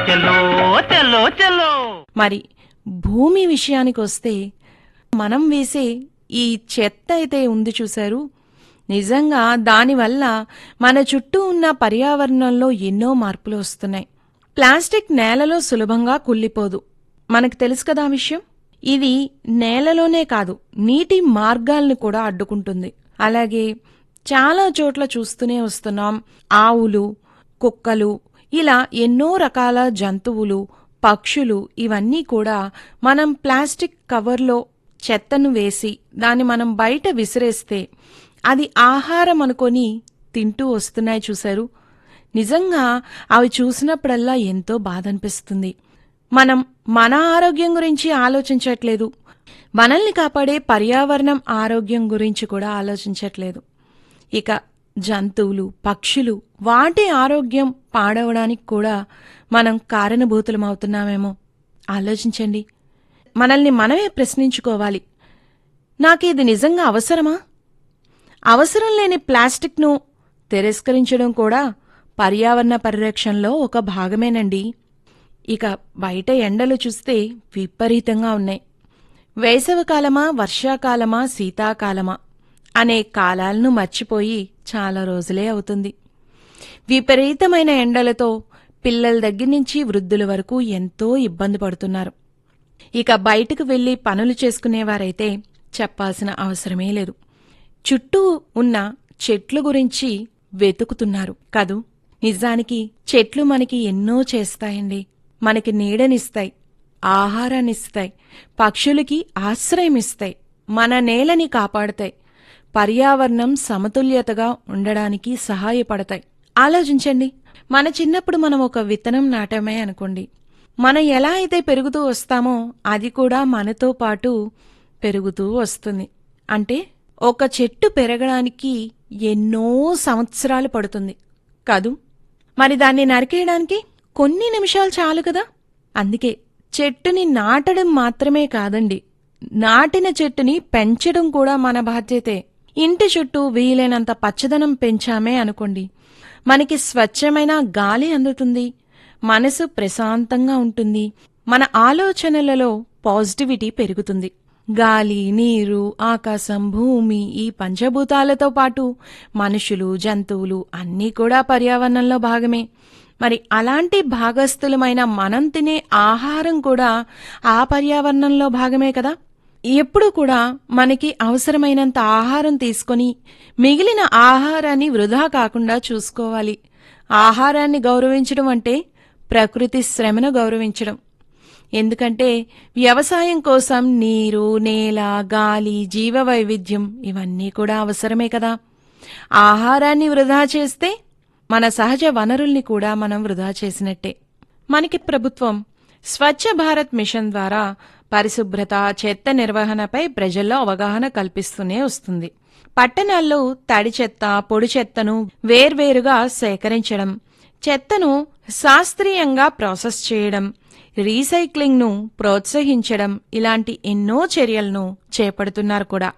చలో చలో చలో మరి భూమి విషయానికి వస్తే మనం వేసే ఈ చెత్త అయితే ఉంది చూశారు నిజంగా దానివల్ల మన చుట్టూ ఉన్న పర్యావరణంలో ఎన్నో మార్పులు వస్తున్నాయి ప్లాస్టిక్ నేలలో సులభంగా కుళ్ళిపోదు మనకు తెలుసు కదా ఆ విషయం ఇది నేలలోనే కాదు నీటి మార్గాలను కూడా అడ్డుకుంటుంది అలాగే చాలా చోట్ల చూస్తూనే వస్తున్నాం ఆవులు కుక్కలు ఇలా ఎన్నో రకాల జంతువులు పక్షులు ఇవన్నీ కూడా మనం ప్లాస్టిక్ కవర్లో చెత్తను వేసి దాన్ని మనం బయట విసిరేస్తే అది ఆహారం అనుకొని తింటూ వస్తున్నాయి చూశారు నిజంగా అవి చూసినప్పుడల్లా ఎంతో బాధ అనిపిస్తుంది మనం మన ఆరోగ్యం గురించి ఆలోచించట్లేదు మనల్ని కాపాడే పర్యావరణం ఆరోగ్యం గురించి కూడా ఆలోచించట్లేదు ఇక జంతువులు పక్షులు వాటి ఆరోగ్యం పాడవడానికి కూడా మనం కారణభూతులమవుతున్నామేమో ఆలోచించండి మనల్ని మనమే ప్రశ్నించుకోవాలి నాకిది నిజంగా అవసరమా అవసరం లేని ప్లాస్టిక్ను తిరస్కరించడం కూడా పర్యావరణ పరిరక్షణలో ఒక భాగమేనండి ఇక బయట ఎండలు చూస్తే విపరీతంగా ఉన్నాయి వేసవికాలమా వర్షాకాలమా శీతాకాలమా అనే కాలాలను మర్చిపోయి చాలా రోజులే అవుతుంది విపరీతమైన ఎండలతో పిల్లల దగ్గర నుంచి వృద్ధుల వరకు ఎంతో ఇబ్బంది పడుతున్నారు ఇక బయటకు వెళ్లి పనులు చేసుకునేవారైతే చెప్పాల్సిన అవసరమే లేదు చుట్టూ ఉన్న చెట్లు గురించి వెతుకుతున్నారు కదూ నిజానికి చెట్లు మనకి ఎన్నో చేస్తాయండి మనకి నీడనిస్తాయి ఆహారాన్నిస్తాయి పక్షులకి ఆశ్రయమిస్తాయి మన నేలని కాపాడతాయి పర్యావరణం సమతుల్యతగా ఉండడానికి సహాయపడతాయి ఆలోచించండి మన చిన్నప్పుడు మనం ఒక విత్తనం నాటమే అనుకోండి మనం ఎలా అయితే పెరుగుతూ వస్తామో అది కూడా మనతో పాటు పెరుగుతూ వస్తుంది అంటే ఒక చెట్టు పెరగడానికి ఎన్నో సంవత్సరాలు పడుతుంది కాదు మరి దాన్ని నరికేయడానికి కొన్ని నిమిషాలు చాలు కదా అందుకే చెట్టుని నాటడం మాత్రమే కాదండి నాటిన చెట్టుని పెంచడం కూడా మన బాధ్యతే ఇంటి చుట్టూ వీలైనంత పచ్చదనం పెంచామే అనుకోండి మనకి స్వచ్ఛమైన గాలి అందుతుంది మనసు ప్రశాంతంగా ఉంటుంది మన ఆలోచనలలో పాజిటివిటీ పెరుగుతుంది గాలి నీరు ఆకాశం భూమి ఈ పంచభూతాలతో పాటు మనుషులు జంతువులు అన్నీ కూడా పర్యావరణంలో భాగమే మరి అలాంటి భాగస్థులమైన మనం తినే ఆహారం కూడా ఆ పర్యావరణంలో భాగమే కదా ఎప్పుడు కూడా మనకి అవసరమైనంత ఆహారం తీసుకొని మిగిలిన ఆహారాన్ని వృధా కాకుండా చూసుకోవాలి ఆహారాన్ని గౌరవించడం అంటే ప్రకృతి శ్రమను గౌరవించడం ఎందుకంటే వ్యవసాయం కోసం నీరు నేల గాలి జీవ వైవిధ్యం ఇవన్నీ కూడా అవసరమే కదా ఆహారాన్ని వృధా చేస్తే మన సహజ వనరుల్ని కూడా మనం వృధా చేసినట్టే మనకి ప్రభుత్వం స్వచ్ఛ భారత్ మిషన్ ద్వారా పరిశుభ్రత చెత్త నిర్వహణపై ప్రజల్లో అవగాహన కల్పిస్తూనే వస్తుంది పట్టణాల్లో తడి చెత్త పొడి చెత్తను వేర్వేరుగా సేకరించడం చెత్తను శాస్త్రీయంగా ప్రాసెస్ చేయడం రీసైక్లింగ్ను ప్రోత్సహించడం ఇలాంటి ఎన్నో చర్యలను చేపడుతున్నారు కూడా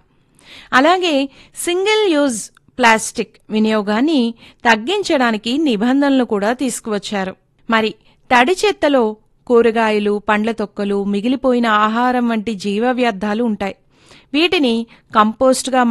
అలాగే సింగిల్ యూజ్ ప్లాస్టిక్ వినియోగాన్ని తగ్గించడానికి నిబంధనలు కూడా తీసుకువచ్చారు మరి తడి చెత్తలో కూరగాయలు పండ్ల తొక్కలు మిగిలిపోయిన ఆహారం వంటి జీవ వ్యర్థాలు ఉంటాయి వీటిని కంపోస్ట్గా